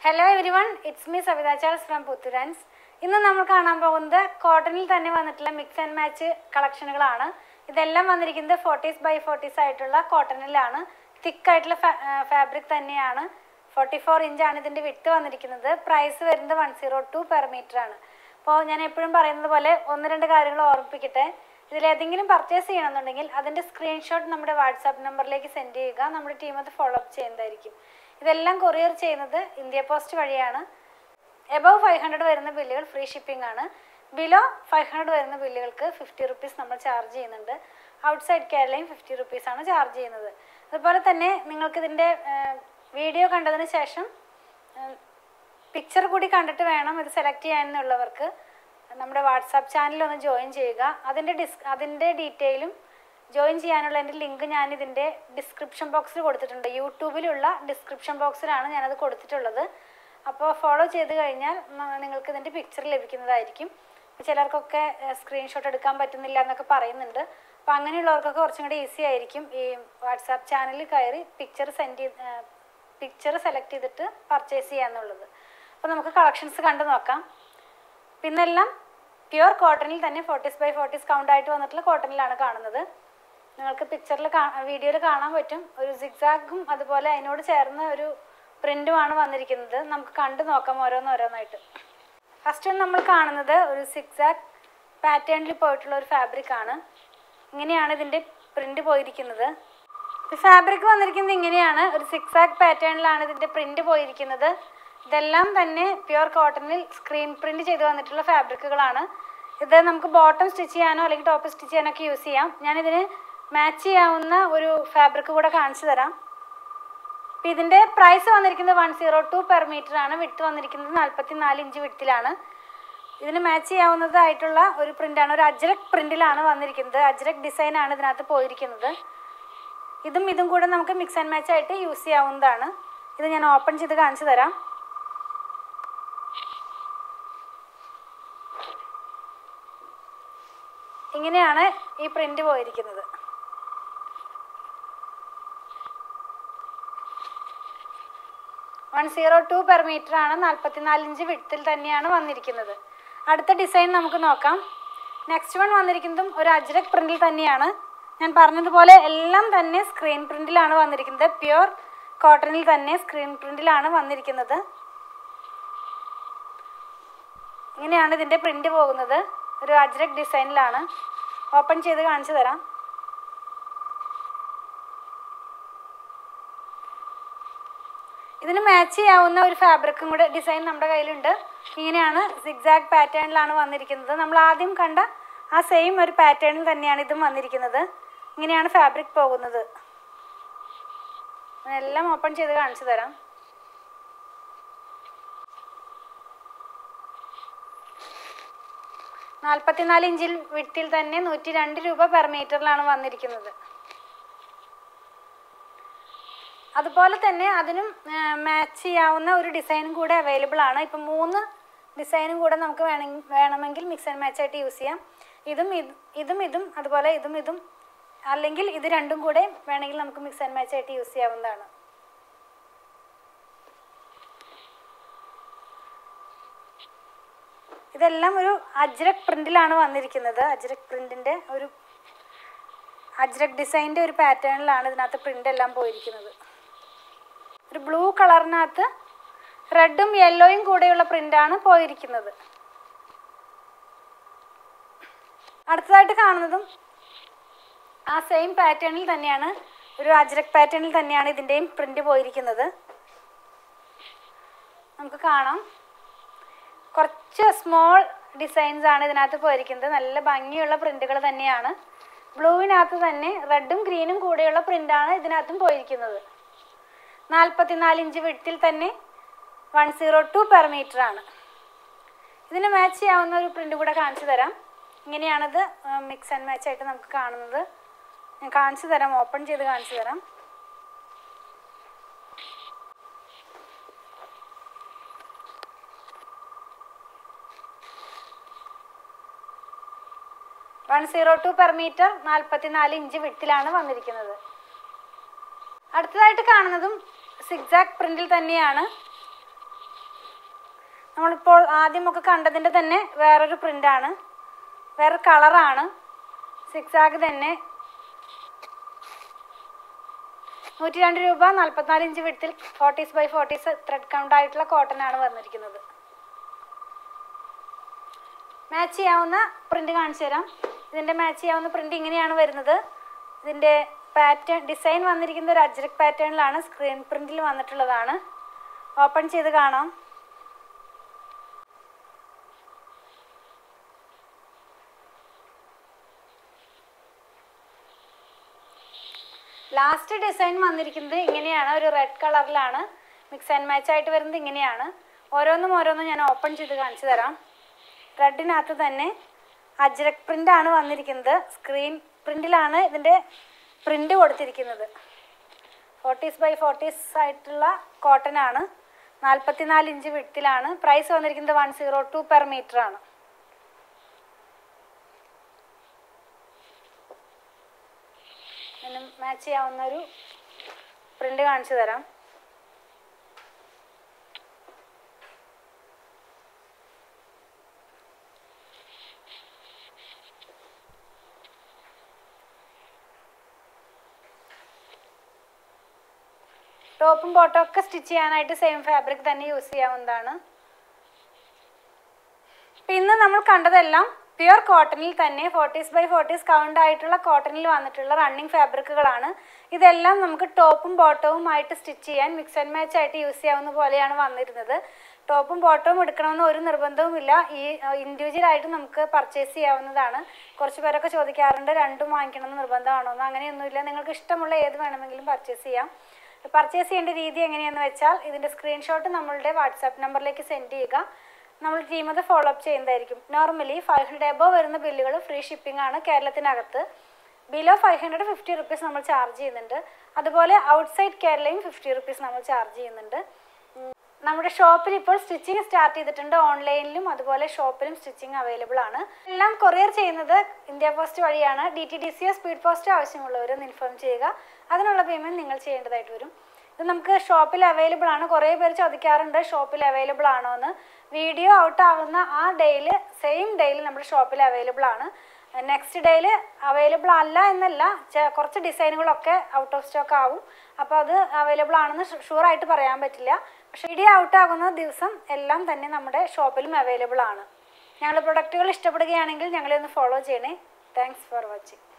hello everyone it's me Savitha Charles from Puthurans ഇന്ന് നമ്മൾ കാണാൻ പോകുന്നത് കോട്ടണിൽ തന്നെ വന്നിട്ടുള്ള മിക്സ് ആൻഡ് മാച്ച് കളക്ഷനുകളാണ് ഇതെല്ലാം വന്നിരിക്കുന്നത് ഫോർട്ടീസ് ബൈ ഫോർട്ടീസ് ആയിട്ടുള്ള കോട്ടണിലാണ് തിക്ക് ആയിട്ടുള്ള ഫാബ്രിക് തന്നെയാണ് ഫോർട്ടി ഫോർ ഇഞ്ചാണ് ഇതിൻ്റെ വിട്ട് വന്നിരിക്കുന്നത് പ്രൈസ് വരുന്നത് one zero two per metre ആണ് അപ്പോൾ ഞാൻ എപ്പോഴും പറയുന്നത് പോലെ ഒന്ന് രണ്ട് കാര്യങ്ങൾ ഓർമ്മിപ്പിക്കട്ടെ ഇതിലേതെങ്കിലും പർച്ചേസ് ചെയ്യണമെന്നുണ്ടെങ്കിൽ അതിൻ്റെ സ്ക്രീൻഷോട്ട് നമ്മുടെ വാട്സാപ്പ് നമ്പറിലേക്ക് സെൻഡ് ചെയ്യുക നമ്മുടെ ടീം അത് ഫോളോ അപ്പ് ചെയ്യുന്നതായിരിക്കും ഇതെല്ലാം കൊറിയർ ചെയ്യുന്നത് ഇന്ത്യ പോസ്റ്റ് വഴിയാണ് എബവ് ഫൈവ് ഹൺഡ്രഡ് വരുന്ന ബില്ലുകൾ ഫ്രീ ഷിപ്പിംഗ് ആണ് ബിലോ ഫൈവ് ഹൺഡ്രഡ് വരുന്ന ബില്ലുകൾക്ക് ഫിഫ്റ്റി റുപ്പീസ് നമ്മൾ ചാർജ് ചെയ്യുന്നുണ്ട് ഔട്ട്സൈഡ് കേരളയും ഫിഫ്റ്റി റുപ്പീസാണ് ചാർജ് ചെയ്യുന്നത് അതുപോലെ തന്നെ നിങ്ങൾക്ക് ഇതിൻ്റെ വീഡിയോ കണ്ടതിന് ശേഷം പിക്ചർ കൂടി കണ്ടിട്ട് വേണം ഇത് സെലക്ട് ചെയ്യാനെന്നുള്ളവർക്ക് നമ്മുടെ വാട്സാപ്പ് ചാനലിൽ ഒന്ന് ജോയിൻ ചെയ്യുക അതിൻ്റെ ഡിസ് അതിൻ്റെ ഡീറ്റെയിലും ജോയിൻ ചെയ്യാനുള്ള എൻ്റെ ലിങ്ക് ഞാൻ ഇതിൻ്റെ ഡിസ്ക്രിപ്ഷൻ ബോക്സിൽ കൊടുത്തിട്ടുണ്ട് യൂട്യൂബിലുള്ള ഡിസ്ക്രിപ്ഷൻ ബോക്സിലാണ് ഞാനത് കൊടുത്തിട്ടുള്ളത് അപ്പോൾ ഫോളോ ചെയ്ത് കഴിഞ്ഞാൽ ന- നിങ്ങൾക്ക് ഇതിൻ്റെ പിക്ചർ ലഭിക്കുന്നതായിരിക്കും ചിലർക്കൊക്കെ സ്ക്രീൻഷോട്ട് എടുക്കാൻ പറ്റുന്നില്ല എന്നൊക്കെ പറയുന്നുണ്ട് അപ്പോൾ അങ്ങനെയുള്ളവർക്കൊക്കെ കുറച്ചും കൂടി ഈസി ആയിരിക്കും ഈ വാട്സാപ്പ് ചാനലിൽ കയറി പിക്ചർ സെൻഡ് ചെയ്ത് പിക്ചർ സെലക്ട് ചെയ്തിട്ട് പർച്ചേസ് ചെയ്യാന്നുള്ളത് അപ്പോൾ നമുക്ക് കളക്ഷൻസ് കണ്ടു നോക്കാം പിന്നെല്ലാം പ്യുവർ കോട്ടണിൽ തന്നെ ഫോർട്ടീസ് ബൈ ഫോർട്ടീസ് കൗണ്ട് ആയിട്ട് വന്നിട്ടുള്ള കോട്ടണിലാണ് കാണുന്നത് നിങ്ങൾക്ക് പിക്ചറിൽ വീഡിയോയിൽ കാണാൻ പറ്റും ഒരു സിഗ്സാഗും അതുപോലെ അതിനോട് ചേർന്ന ഒരു പ്രിന്റുമാണ് വന്നിരിക്കുന്നത് നമുക്ക് കണ്ടു നോക്കാം ഓരോന്നോരോന്നായിട്ട് ഫസ്റ്റ് നമ്മൾ കാണുന്നത് ഒരു സിഗ്സാഗ് പാറ്റേണിൽ പോയിട്ടുള്ള ഒരു ഫാബ്രിക് ആണ് ഇങ്ങനെയാണ് ഇതിൻ്റെ പ്രിന്റ് പോയിരിക്കുന്നത് ഫാബ്രിക് വന്നിരിക്കുന്നത് ഇങ്ങനെയാണ് ഒരു സിക്സ് ആക്ക് പാറ്റേണിലാണ് ഇതിൻ്റെ പ്രിന്റ് പോയിരിക്കുന്നത് ഇതെല്ലാം തന്നെ പ്യുവർ കോട്ടണിൽ സ്ക്രീൻ പ്രിന്റ് ചെയ്ത് വന്നിട്ടുള്ള ഫാബ്രിക്കുകളാണ് ഇത് നമുക്ക് ബോട്ടം സ്റ്റിച്ച് ചെയ്യാനോ അല്ലെങ്കിൽ ടോപ്പ് സ്റ്റിച്ച് ചെയ്യാനൊക്കെ യൂസ് ചെയ്യാം ഞാനിതിന് മാച്ച് ചെയ്യാവുന്ന ഒരു ഫാബ്രിക് കൂടെ കാണിച്ചു തരാം അപ്പം ഇതിൻ്റെ പ്രൈസ് വന്നിരിക്കുന്നത് one zero two per metre ആണ് വിട്ട് വന്നിരിക്കുന്നത് നാൽപ്പത്തി നാല് ഇഞ്ച് വിട്ടിലാണ് ഇതിന് മാച്ച് ചെയ്യാവുന്നതായിട്ടുള്ള ഒരു പ്രിന്റാണ് ഒരു അജ്രക് പ്രിന്റിലാണ് വന്നിരിക്കുന്നത് അജ്രക് ഡിസൈൻ ആണ് ഇതിനകത്ത് പോയിരിക്കുന്നത് ഇതും ഇതും കൂടെ നമുക്ക് മിക്സ് ആൻഡ് മാച്ച് ആയിട്ട് യൂസ് ചെയ്യാവുന്നതാണ് ഇത് ഞാൻ ഓപ്പൺ ചെയ്ത് കാണിച്ചു തരാം ഇങ്ങനെയാണ് ഈ പ്രിന്റ് പോയിരിക്കുന്നത് one zero two per metre ആണ് നാൽപ്പത്തിനാല് ഇഞ്ച് വിട്ടിൽ തന്നെയാണ് വന്നിരിക്കുന്നത് അടുത്ത ഡിസൈൻ നമുക്ക് നോക്കാം നെക്സ്റ്റ് വൺ വന്നിരിക്കുന്നതും ഒരു അജ്രക് പ്രിന്റിൽ തന്നെയാണ് ഞാൻ പറഞ്ഞതുപോലെ എല്ലാം തന്നെ സ്ക്രീൻ പ്രിന്റിലാണ് വന്നിരിക്കുന്നത് പ്യുവർ കോട്ടണിൽ തന്നെ സ്ക്രീൻ പ്രിന്റിലാണ് വന്നിരിക്കുന്നത് ഇങ്ങനെയാണ് ഇതിൻ്റെ പ്രിന്റ് പോകുന്നത് ഒരു അജ്രക് ഡിസൈനിലാണ് ഓപ്പൺ ചെയ്ത് കാണിച്ചു തരാം ഇതിന് മാച്ച് ചെയ്യാവുന്ന ഒരു ഫാബ്രിക്കും കൂടെ ഡിസൈൻ നമ്മുടെ കയ്യിലുണ്ട് ഇങ്ങനെയാണ് സിഗ്സാഗ് പാറ്റേണിലാണ് വന്നിരിക്കുന്നത് നമ്മൾ ആദ്യം കണ്ട ആ സെയിം ഒരു പാറ്റേണിൽ തന്നെയാണ് ഇതും വന്നിരിക്കുന്നത് ഇങ്ങനെയാണ് ഫാബ്രിക് പോകുന്നത് എല്ലാം ഓപ്പൺ ചെയ്ത് കാണിച്ചു തരാം നാൽപ്പത്തിനാല് ഇഞ്ചിൽ വിട്ടിൽ തന്നെ നൂറ്റി രണ്ട് രൂപ പെർ മീറ്ററിലാണ് വന്നിരിക്കുന്നത് അതുപോലെ തന്നെ അതിനും മാച്ച് ചെയ്യാവുന്ന ഒരു ഡിസൈനും കൂടെ അവൈലബിൾ ആണ് ഇപ്പം മൂന്ന് ഡിസൈനും കൂടെ നമുക്ക് വേണമെങ്കിൽ വേണമെങ്കിൽ മിക്സ് ആൻഡ് മാച്ച് ആയിട്ട് യൂസ് ചെയ്യാം ഇതും ഇത് ഇതും ഇതും അതുപോലെ ഇതും ഇതും അല്ലെങ്കിൽ ഇത് രണ്ടും കൂടെ വേണമെങ്കിൽ നമുക്ക് മിക്സ് ആൻഡ് മാച്ച് ആയിട്ട് യൂസ് ചെയ്യാവുന്നതാണ് ഇതെല്ലാം ഒരു അജ്രക് പ്രിന്റിലാണ് വന്നിരിക്കുന്നത് അജ്രക് പ്രിന്റിന്റെ ഒരു അജ്രക് ഡിസൈൻ്റെ ഒരു പാറ്റേണിലാണ് ഇതിനകത്ത് പ്രിന്റ് എല്ലാം പോയിരിക്കുന്നത് ഒരു ബ്ലൂ കളറിനകത്ത് റെഡും യെല്ലോയും കൂടെയുള്ള പ്രിന്റാണ് പോയിരിക്കുന്നത് അടുത്തതായിട്ട് കാണുന്നതും ആ സെയിം പാറ്റേണിൽ തന്നെയാണ് ഒരു അജ്രക് പാറ്റേണിൽ തന്നെയാണ് ഇതിൻ്റെയും പ്രിന്റ് പോയിരിക്കുന്നത് നമുക്ക് കാണാം കുറച്ച് സ്മോൾ ഡിസൈൻസ് ആണ് ഇതിനകത്ത് പോയിരിക്കുന്നത് നല്ല ഭംഗിയുള്ള പ്രിന്റുകൾ തന്നെയാണ് ബ്ലൂവിനകത്ത് തന്നെ റെഡും ഗ്രീനും കൂടെയുള്ള പ്രിന്റാണ് ഇതിനകത്തും പോയിരിക്കുന്നത് നാൽപ്പത്തിനാല് ഇഞ്ച് വിട്ടിൽ തന്നെ one zero two per metre ആണ് ഇതിന് മാച്ച് ചെയ്യാവുന്ന ഒരു പ്രിന്റ് കൂടെ കാണിച്ചു തരാം ഇങ്ങനെയാണിത് മിക്സ് ആൻഡ് മാച്ച് ആയിട്ട് നമുക്ക് കാണുന്നത് ഞാൻ കാണിച്ചു തരാം ഓപ്പൺ ചെയ്ത് കാണിച്ചു തരാം one zero two per metre നാൽപ്പത്തിനാല് ഇഞ്ച് വിട്ടിലാണ് വന്നിരിക്കുന്നത് അടുത്തതായിട്ട് കാണുന്നതും സിഗ്സാക് പ്രിന്റിൽ തന്നെയാണ് നമ്മളിപ്പോൾ ആദ്യമൊക്കെ കണ്ടതിൻ്റെ തന്നെ വേറൊരു പ്രിൻ്റാണ് വേറെ കളറാണ് സിക്സ് ആഗ് തന്നെ നൂറ്റി രണ്ട് രൂപ നാൽപ്പത്തിനാല് ഇഞ്ച് വിടത്തിൽ forties by forties thread count ആയിട്ടുള്ള കോട്ടൺ ആണ് വന്നിരിക്കുന്നത് മാച്ച് ചെയ്യാവുന്ന പ്രിന്റ് കാണിച്ചു തരാം ഇതിൻ്റെ മാച്ച് ചെയ്യാവുന്ന പ്രിന്റ് ഇങ്ങനെയാണ് വരുന്നത് ഇതിൻ്റെ പാറ്റേൺ ഡിസൈൻ വന്നിരിക്കുന്ന ഒരു അജ്രക് പാറ്റേണിലാണ് സ്ക്രീൻ പ്രിന്റിൽ വന്നിട്ടുള്ളതാണ് ഓപ്പൺ ചെയ്ത് കാണാം ലാസ്റ്റ് ഡിസൈൻ വന്നിരിക്കുന്നത് ഇങ്ങനെയാണ് ഒരു റെഡ് കളറിലാണ് മിക്സ് ആൻഡ് മാച്ച് ആയിട്ട് വരുന്നത് ഇങ്ങനെയാണ് ഓരോന്നും ഓരോന്നും ഞാൻ ഓപ്പൺ ചെയ്ത് കാണിച്ചു തരാം റെഡിനകത്ത് തന്നെ അജ്രക് പ്രിൻ്റ് ആണ് വന്നിരിക്കുന്നത് സ്ക്രീൻ പ്രിൻ്റിലാണ് ഇതിൻ്റെ പ്രിൻ്റ് കൊടുത്തിരിക്കുന്നത് ഫോർട്ടീസ് ബൈ ഫോർട്ടീസ് ആയിട്ടുള്ള കോട്ടൺ ആണ് നാൽപ്പത്തിനാല് ഇഞ്ച് വിട്ടിലാണ് പ്രൈസ് വന്നിരിക്കുന്നത് one zero two per metre ആണ് ഇതിന് മാച്ച് ചെയ്യാവുന്ന ഒരു പ്രിൻ്റ് കാണിച്ചു തരാം ടോപ്പും ബോട്ടും ഒക്കെ സ്റ്റിച്ച് ചെയ്യാനായിട്ട് സെയിം ഫാബ്രിക് തന്നെ യൂസ് ചെയ്യാവുന്നതാണ് അപ്പം ഇന്ന് നമ്മൾ കണ്ടതെല്ലാം പ്യുർ കോട്ടണിൽ തന്നെ ഫോർട്ടീസ് ബൈ ഫോർട്ടീസ് കൗണ്ട് ആയിട്ടുള്ള കോട്ടണിൽ വന്നിട്ടുള്ള റണ്ണിങ് ഫാബ്രിക്കുകളാണ് ഇതെല്ലാം നമുക്ക് ടോപ്പും ബോട്ടവും ആയിട്ട് സ്റ്റിച്ച് ചെയ്യാൻ മിക്സ് ആൻഡ് മാച്ച് ആയിട്ട് യൂസ് ചെയ്യാവുന്ന പോലെയാണ് വന്നിരുന്നത് ടോപ്പും ബോട്ടവും എടുക്കണമെന്ന് ഒരു നിർബന്ധവുമില്ല ഈ ഇൻഡിവിജ്വൽ ആയിട്ട് നമുക്ക് പർച്ചേസ് ചെയ്യാവുന്നതാണ് കുറച്ച് പേരൊക്കെ ചോദിക്കാറുണ്ട് രണ്ടും വാങ്ങിക്കണമെന്ന് നിർബന്ധമാണോ എന്ന് അങ്ങനെയൊന്നുമില്ല നിങ്ങൾക്ക് ഇഷ്ടമുള്ള ഏത് വേണമെങ്കിലും പർച്ചേസ് ചെയ്യാം പർച്ചേസ് ചെയ്യേണ്ട രീതി എങ്ങനെയാണെന്ന് വെച്ചാൽ ഇതിൻ്റെ സ്ക്രീൻഷോട്ട് നമ്മളുടെ വാട്സാപ്പ് നമ്പറിലേക്ക് സെൻഡ് ചെയ്യുക നമ്മൾ ടീം അത് ഫോളോ അപ്പ് ചെയ്യുന്നതായിരിക്കും നോർമലി ഫൈവ് ഹൺഡ്രഡ് എബോ വരുന്ന ബില്ലുകൾ ഫ്രീ ഷിപ്പിംഗ് ആണ് കേരളത്തിനകത്ത് below five hundred fifty rupees നമ്മൾ ചാർജ് ചെയ്യുന്നുണ്ട് അതുപോലെ ഔട്ട്സൈഡ് കേരളയും ഫിഫ്റ്റി റുപ്പീസ് നമ്മൾ ചാർജ് ചെയ്യുന്നുണ്ട് ഉം, നമ്മുടെ ഷോപ്പിൽ ഇപ്പോൾ സ്റ്റിച്ചിങ് സ്റ്റാർട്ട് ചെയ്തിട്ടുണ്ട് ഓൺലൈനിലും അതുപോലെ ഷോപ്പിലും സ്റ്റിച്ചിങ് അവൈലബിൾ ആണ് എല്ലാം കൊറിയർ ചെയ്യുന്നത് ഇന്ത്യ പോസ്റ്റ് വഴിയാണ് ഡി ടി ഡി സിയോ സ്പീഡ് പോസ്റ്റോ ആവശ്യമുള്ളവരൊന്ന് ഇൻഫോം ചെയ്യുക അതിനുള്ള പേയ്മെൻറ്റ് നിങ്ങൾ ചെയ്യേണ്ടതായിട്ട് വരും ഇത് നമുക്ക് ഷോപ്പിൽ അവൈലബിൾ ആണ് കുറേ പേര് ചോദിക്കാറുണ്ട് ഷോപ്പിൽ അവൈലബിൾ ആണോ എന്ന് വീഡിയോ ഔട്ട് ആവുന്ന ആ ഡേയിൽ സെയിം ഡേയിൽ നമ്മുടെ ഷോപ്പിൽ അവൈലബിൾ ആണ് നെക്സ്റ്റ് ഡേയിൽ അവൈലബിൾ അല്ല എന്നല്ല ചെ- കുറച്ച് ഡിസൈനുകളൊക്കെ ഔട്ട് ഓഫ് സ്റ്റോക്ക് ആവും അപ്പോൾ അത് അവൈലബിൾ ആണെന്ന് ഷുവർ ആയിട്ട് പറയാൻ പറ്റില്ല പക്ഷേ വീഡിയോ ഔട്ട് ആകുന്ന ദിവസം എല്ലാം തന്നെ നമ്മുടെ ഷോപ്പിലും അവൈലബിൾ ആണ് ഞങ്ങളുടെ പ്രൊഡക്റ്റുകൾ ഇഷ്ടപ്പെടുകയാണെങ്കിൽ ഞങ്ങളെ ഒന്ന് ഫോളോ ചെയ്യണേ താങ്ക്സ് ഫോർ വാച്ചിങ്